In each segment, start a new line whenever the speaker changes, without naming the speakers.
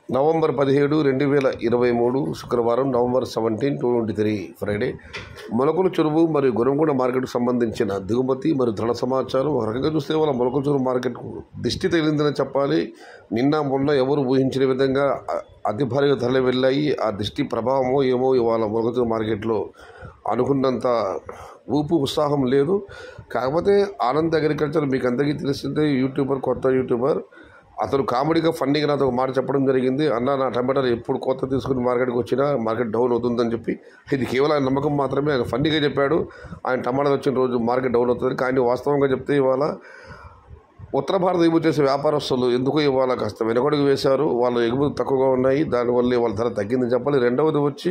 November పదిహేడు రెండు వేల ఇరవై మూడు శుక్రవారం November seventeen two twenty three Friday Molakalacheruvu మరియు గురంగూడ మార్కెట్కు సంబంధించిన దిగుమతి మరియు ధన సమాచారం ఒక రకంగా చూస్తే వాళ్ళ మొలకల చెరువు మార్కెట్కు దిష్టి తగిలిందని చెప్పాలి నిన్న మొన్న ఎవరు ఊహించిన విధంగా అ- అతి భారీగా ధరలు వెళ్ళాయి ఆ దిష్టి ప్రభావమో ఏమో ఇవాళ మొలకల చెరువు మార్కెట్లో అనుకున్నంత ఊపు ఉత్సాహం లేదు కాకపోతే ఆనంద్ అగ్రికల్చర్ మీకు అందరికీ తెలిసిందే యూట్యూబర్ కొత్త యూట్యూబర్ అతను కామెడీగా ఫన్నీగా నాతో ఒక మాట చెప్పడం జరిగింది అన్న నా టమాటాలు ఎప్పుడు కొత్త తీసుకుని మార్కెట్కి వచ్చినా మార్కెట్ డౌన్ అవుతుందని చెప్పి ఇది కేవలం ఆయన నమ్మకం మాత్రమే ఆయన ఫన్నీగా చెప్పాడు ఆయన టమాటాలు వచ్చిన రోజు మార్కెట్ డౌన్ అవుతుంది కానీ వాస్తవంగా చెప్తే ఇవాళ ఉత్తర భారత ఎగుమతి చేసే వ్యాపారస్తులు ఎందుకు ఇవాళ కాస్త వెనకడుగు వేశారు వాళ్ళ ఎగుమతి తక్కువగా ఉన్నాయి దానివల్ల వాళ్ళ ధర తగ్గిందని చెప్పాలి రెండవది వచ్చి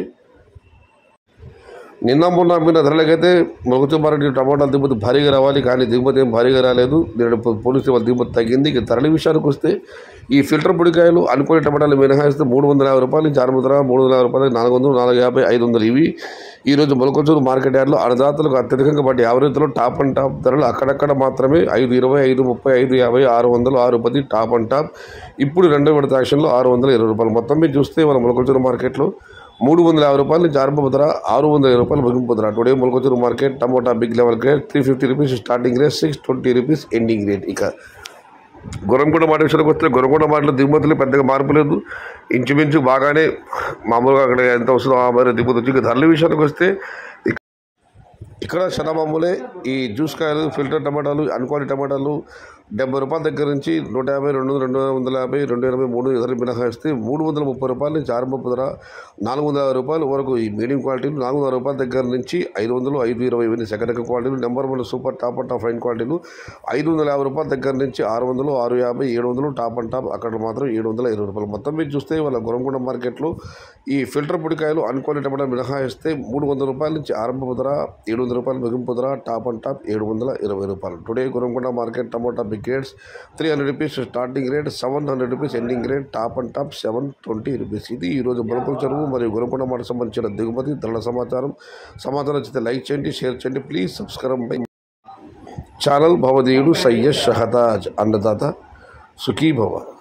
నిన్న మొన్న అమ్మిన ధరలకైతే మొగతు మార్కెట్ టమాటాల దిగుమతి భారీగా రావాలి కానీ దిగుమతి ఏం భారీగా రాలేదు నేను పోలీసు వాళ్ళ దిగుమతి తగ్గింది ఇక ధరల విషయానికి వస్తే ఈ ఫిల్టర్ పొడికాయలు అనుకునే టమాటాలు మినహాయిస్తే మూడు వందల యాభై రూపాయల నుంచి ఆరు వందల మూడు వందల యాభై రూపాయలు నాలుగు వందలు నాలుగు యాభై ఐదు వందలు ఇవి ఈరోజు మొలకొచ్చూరు మార్కెట్ యార్డ్లో అన్నదాతలకు అత్యధికంగా పడ్డ యావరేజ్లో టాప్ అండ్ టాప్ ధరలు అక్కడక్కడ మాత్రమే ఐదు ఇరవై ఐదు ముప్పై ఐదు యాభై ఆరు వందలు ఆరు పది టాప్ అండ్ టాప్ ఇప్పుడు రెండో విడత యాక్షన్లో ఆరు వందల ఇరవై రూపాయలు మొత్తం మీద చూస్తే మన మొలకొచ్చూరు మార్కెట్లో మూడు వందల యాభై రూపాయల నుంచి ఆరంభ ధర ఆరు వందల ఇరవై రూపాయలు ముగింపు ధర టుడే మొలకొచ్చూరు market tomato big level grade three fifty rupees starting rate six twenty rupees ending rate ఇక గురంగూడ మాట విషయానికి వస్తే గురంగూడ మాటలో దిగుమతులు పెద్దగా మార్పు లేదు ఇంచుమించు బాగానే మామూలుగా అక్కడ ఎంత వస్తుందో ఆ మరి దిగుమతి వచ్చి ఇక ధరల విషయానికి వస్తే ఇక- ఇక్కడ శనమామూలే ఈ జ్యూస్ కాయలు ఫిల్టర్ టమాటాలు అన్క్వాలిటీ టమాటాలు డెబ్బై రూపాయల దగ్గర నుంచి నూట యాభై రెండు రెండు వందల యాభై రెండు ఎనభై మూడు ధర మినహాయిస్తే మూడు వందల ముప్పై రూపాయల నుంచి ఆరంభపు ధర నాలుగు వందల యాభై రూపాయల వరకు ఈ మీడియం క్వాలిటీలు నాలుగు వందల రూపాయల దగ్గర నుంచి ఐదు వందలు ఐదు ఇరవై ఇవన్నీ సెకండ్ రకం క్వాలిటీలు number one super top and top fine క్వాలిటీలు ఐదు వందల యాభై రూపాయల దగ్గర నుంచి ఆరు వందలు ఆరు యాభై ఏడు వందలు టాప్ అండ్ టాప్ అక్కడ మాత్రం ఏడు వందల ఇరవై రూపాయలు మొత్తం మీద చూస్తే వాళ్ళ గురంగూడ మార్కెట్లో ఈ ఫిల్టర్ పొడికాయలు అన్క్వాలిటీ టమాటా మినహాయిస్తే మూడు వందల రూపాయల నుంచి ఆరంభపు ధర ఏడు వందల రూపాయలు ముగింపు ధర టాప్ అండ్ టాప్ ఏడు వందల ఇరవై రూపాయలు టుడే గురంగొండ మార్కెట్ టమోటా బిగ్గేట్స్ three hundred rupees starting rate seven hundred rupees ending rate top and top seven twenty rupees ఇది ఈరోజు బొలకుల చెరువు మరియు గురంకొండ మాట సంబంధించిన దిగుమతి ధరల సమాచారం సమాచారం వచ్చితే లైక్ చేయండి షేర్ చేయండి ప్లీజ్ సబ్స్క్రైబ్ మై ఛానల్ భవదీయుడు సయ్యద్ షహతాజ్ అన్నదాత సుఖీ భవ